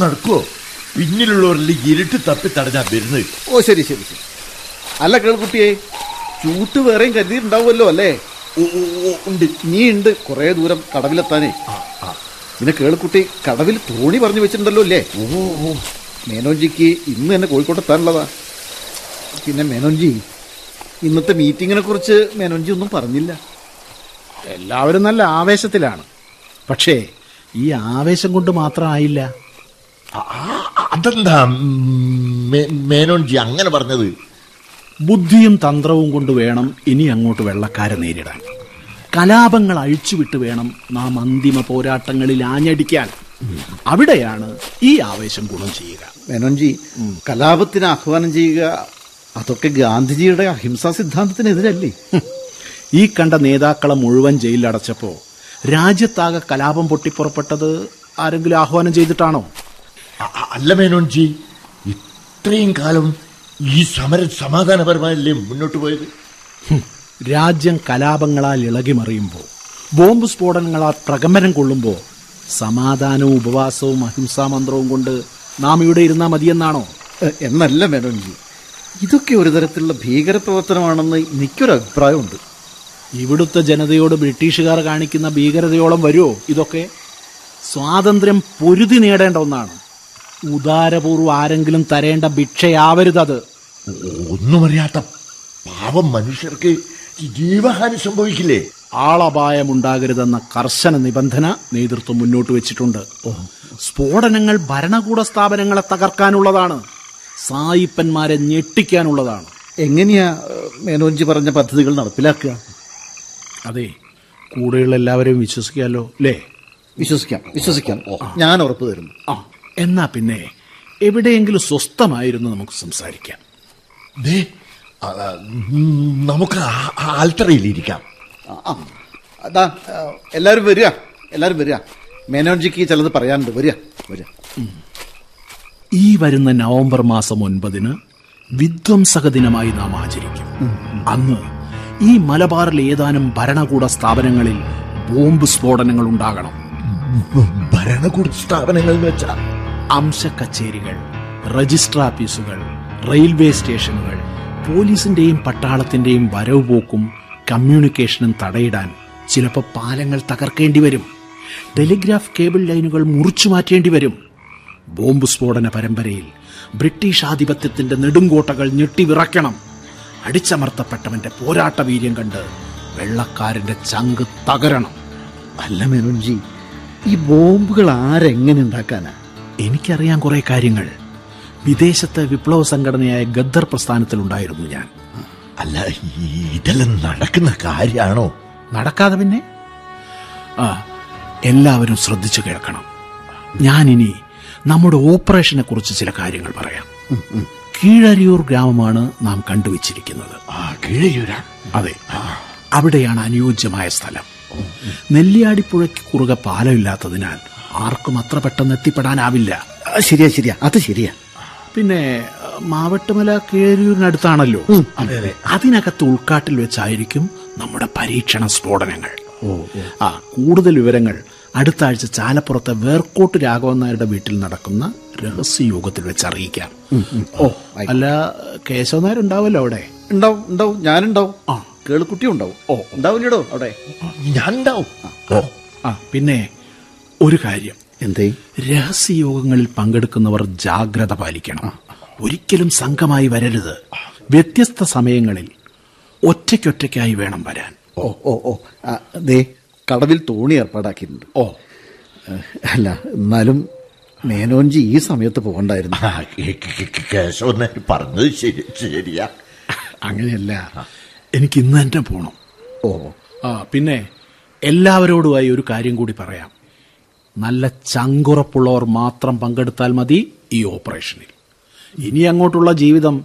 നടക്കുവോ പിന്നിലുള്ളവരിൽ ഇരുട്ട് തപ്പി തടഞ്ഞാ വരുന്നത് ഓ ശരി ശരി ശരി അല്ല കേൾക്കുട്ടിയെ ചൂട്ട് വേറെയും കരുതിയിട്ടുണ്ടാവുമല്ലോ അല്ലേ ഓ, ഓ, ഓ, ഉണ്ട് നീ ഉണ്ട് കുറെ ദൂരം കടവിലെത്താനേ പിന്നെ കേൾക്കുട്ടി കടവിൽ തോണി പറഞ്ഞു വെച്ചിട്ടുണ്ടല്ലോ അല്ലേ ഓ ഓ മേനോൻജിക്ക് ഇന്ന് തന്നെ കോഴിക്കോട്ട് എത്താനുള്ളതാ പിന്നെ മേനോൻജി ഇന്നത്തെ മീറ്റിങ്ങിനെ കുറിച്ച് മേനോൻജി ഒന്നും പറഞ്ഞില്ല എല്ലാവരും നല്ല ആവേശത്തിലാണ് പക്ഷേ ഈ ആവേശം കൊണ്ട് മാത്രമായില്ല ആ, ആ, അതെന്താ മേ- മേനോൻജി അങ്ങനെ പറഞ്ഞത് ബുദ്ധിയും തന്ത്രവും കൊണ്ട് വേണം ഇനി അങ്ങോട്ട് വെള്ളക്കാരെ നേരിടാൻ കലാപങ്ങൾ അഴിച്ചുവിട്ട് വേണം നാം അന്തിമ പോരാട്ടങ്ങളിൽ ആഞ്ഞടിക്കാൻ അവിടെയാണ് ഈ ആവേശം ഗുണം ചെയ്യുക മേനോൻജി കലാപത്തിന് ആഹ്വാനം ചെയ്യുക അതൊക്കെ ഗാന്ധിജിയുടെ അഹിംസാ സിദ്ധാന്തത്തിനെതിരല്ലേ ഹും. ഈ കണ്ട നേതാക്കളെ മുഴുവൻ ജയിലിലടച്ചപ്പോ രാജ്യത്താകെ കലാപം പൊട്ടിപ്പുറപ്പെട്ടത് ആരെങ്കിലും ആഹ്വാനം ചെയ്തിട്ടാണോ അ- അ- അല്ല മേനോൻജി ഇത്രയും കാലം ഈ സമരം സമാധാനപരമായല്ലേ മുന്നോട്ട് പോയത് ഹും. രാജ്യം കലാപങ്ങളാൽ ഇളകിമറിയുമ്പോൾ ബോംബ് സ്ഫോടനങ്ങളാൽ പ്രകമ്പനം കൊള്ളുമ്പോൾ സമാധാനവും ഉപവാസവും അഹിംസാ മന്ത്രവും കൊണ്ട് നാം ഇവിടെ ഇരുന്നാൽ മതിയെന്നാണോ എ- എന്നല്ല മേനോൻജി ഇതൊക്കെ ഒരു തരത്തിലുള്ള ഭീകരപ്രവർത്തനമാണെന്ന് എനിക്കൊരു അഭിപ്രായമുണ്ട് ഇവിടുത്തെ ജനതയോട് ബ്രിട്ടീഷുകാർ കാണിക്കുന്ന ഭീകരതയോളം വരുമോ ഇതൊക്കെ സ്വാതന്ത്ര്യം പൊരുതി നേടേണ്ട ഒന്നാണ് ഉദാരപൂർവ്വം ആരെങ്കിലും തരേണ്ട ഭിക്ഷയാവരുതത് ഒന്നും അറിയാത്ത പാവം മനുഷ്യർക്ക് ജീവഹാനി സംഭവിക്കില്ലേ ആളപായമുണ്ടാകരുതെന്ന കർശന നിബന്ധന നേതൃത്വം മുന്നോട്ട് വെച്ചിട്ടുണ്ട് സ്ഫോടനങ്ങൾ ഭരണകൂട സ്ഥാപനങ്ങളെ തകർക്കാനുള്ളതാണ് സായിപ്പന്മാരെ ഞെട്ടിക്കാനുള്ളതാണ് എങ്ങനെയാ ഏ, മേനോൻജി പറഞ്ഞ പദ്ധതികൾ നടപ്പിലാക്കുക അതെ കൂടെയുള്ള എല്ലാവരെയും വിശ്വസിക്കാമല്ലോ അല്ലേ വിശ്വസിക്കാം വിശ്വസിക്കാം ഞാൻ ഉറപ്പ് തരുന്നു ആ എന്നാ പിന്നെ എവിടെയെങ്കിലും സ്വസ്ഥമായിരുന്നു നമുക്ക് സംസാരിക്കാം ദേ, ആ, ഉം, നമുക്ക് ആ- ആ ആൽത്തറയിലിരിക്കാം ആ, ആ. അതാ ആ, എല്ലാവരും വരിക എല്ലാവരും വരിക മേനോൻജിക്ക് ചിലത് പറയാനുണ്ട് വരിക വരിക ഈ വരുന്ന നവംബർ മാസം ഒൻപതിന് വിധ്വംസക ദിനമായി നാം ആചരിക്കും അന്ന് ഈ മലബാറിൽ ഏതാനും ഭരണകൂട സ്ഥാപനങ്ങളിൽ ബോംബ് സ്ഫോടനങ്ങൾ ഉണ്ടാകണം ഭരണകൂട സ്ഥാപനങ്ങൾ എന്ന് വെച്ചാ അംശ കച്ചേരികൾ രജിസ്റ്റർ ഓഫീസുകൾ റെയിൽവേ സ്റ്റേഷനുകൾ പോലീസിന്റെയും പട്ടാളത്തിന്റെയും വരവ് പോക്കും കമ്മ്യൂണിക്കേഷനും തടയിടാൻ ചിലപ്പോൾ പാലങ്ങൾ തകർക്കേണ്ടി വരും ടെലിഗ്രാഫ് കേബിൾ ലൈനുകൾ മുറിച്ചു മാറ്റേണ്ടി വരും ബോംബ് സ്ഫോടന പരമ്പരയിൽ ബ്രിട്ടീഷ് ആധിപത്യത്തിന്റെ നെടുങ്കോട്ടകൾ ഞെട്ടിവിറയ്ക്കണം അടിച്ചമർത്തപ്പെട്ടവന്റെ പോരാട്ട വീര്യം കണ്ട് വെള്ളക്കാരന്റെ ചങ്ക് തകരണം അല്ല മേനോൻജി ഈ ബോംബുകൾ ആരെങ്ങനെ ഉണ്ടാക്കാനാ എനിക്കറിയാൻ കുറെ കാര്യങ്ങൾ വിദേശത്തെ വിപ്ലവ സംഘടനയായ ഗദ്ദർ പ്രസ്ഥാനത്തിലുണ്ടായിരുന്നു ഞാൻ അല്ല ഈ- ഇതെല്ലാം നടക്കുന്ന കാര്യാണോ നടക്കാതെ പിന്നെ ആ എല്ലാവരും ശ്രദ്ധിച്ചു കേൾക്കണം ഞാനിനി നമ്മുടെ ഓപ്പറേഷനെ കുറിച്ച് ചില കാര്യങ്ങൾ പറയാം കീഴരിയൂർ ഗ്രാമമാണ് നാം കണ്ടുവച്ചിരിക്കുന്നത് ആ കീഴയൂരാ അതെ അവിടെയാണ് അനുയോജ്യമായ സ്ഥലം നെല്ലിയാടിപ്പുഴയ്ക്ക് കുറുകെ പാലമില്ലാത്തതിനാൽ ആർക്കും അത്ര പെട്ടെന്ന് എത്തിപ്പെടാനാവില്ല ആ, ശരിയാ ശരിയാ അത് ശരിയാ പിന്നെ അഹ്, മാവട്ടുമല കീഴരിയൂരിനടുത്താണല്ലോ അതെ അതെ അതിനകത്ത് ഉൾക്കാട്ടിൽ വെച്ചായിരിക്കും നമ്മുടെ പരീക്ഷണ സ്ഫോടനങ്ങൾ ആ കൂടുതൽ വിവരങ്ങൾ അടുത്ത ആഴ്ച ചാലപ്പുറത്തെ വേർക്കോട്ട് രാഘവൻ നായരുടെ വീട്ടിൽ നടക്കുന്ന രഹസ്യയോഗത്തിൽ വെച്ച് അറിയിക്കാം ഓ അല്ല കേശവ നായർ ഉണ്ടാവല്ലോ അവിടെ ഉണ്ടാവും ഉണ്ടാവും ഞാനുണ്ടാവും ആ. കേളുക്കുട്ടിയും ഉണ്ടാവും ഓ ഉണ്ടാവില്ലടോ അവിടെ ഞാൻ ഉണ്ടാവും ഓ ആ പിന്നെ ഒരു കാര്യം എന്തേ രഹസ്യയോഗങ്ങളിൽ പങ്കെടുക്കുന്നവർ ജാഗ്രത പാലിക്കണം ഒരിക്കലും സംഘമായി വരരുത് വ്യത്യസ്ത സമയങ്ങളിൽ ഒറ്റയ്ക്കൊറ്റയ്ക്കായി വേണം വരാൻ ഓ ഓ ഓ ആ, ദേ കടവിൽ തോണി ഏർപ്പാടാക്കിയിട്ടുണ്ട് ഓ ഏഹ്, അല്ല എന്നാലും മേനോൻജി ഈ സമയത്ത് പോകണ്ടായിരുന്നു ആ, കേ- കേ- കേ- കേശവൻ നായർ പറഞ്ഞത് ശരി ശരിയാ അങ്ങനെയല്ല എനിക്ക് ഇന്ന് തന്നെ പോണം ഓ ആ പിന്നെ എല്ലാവരോടുമായി ഒരു കാര്യം കൂടി പറയാം നല്ല ചങ്കുറപ്പുള്ളവർ മാത്രം പങ്കെടുത്താൽ മതി ഈ ഓപ്പറേഷനിൽ ഇനി അങ്ങോട്ടുള്ള ജീവിതം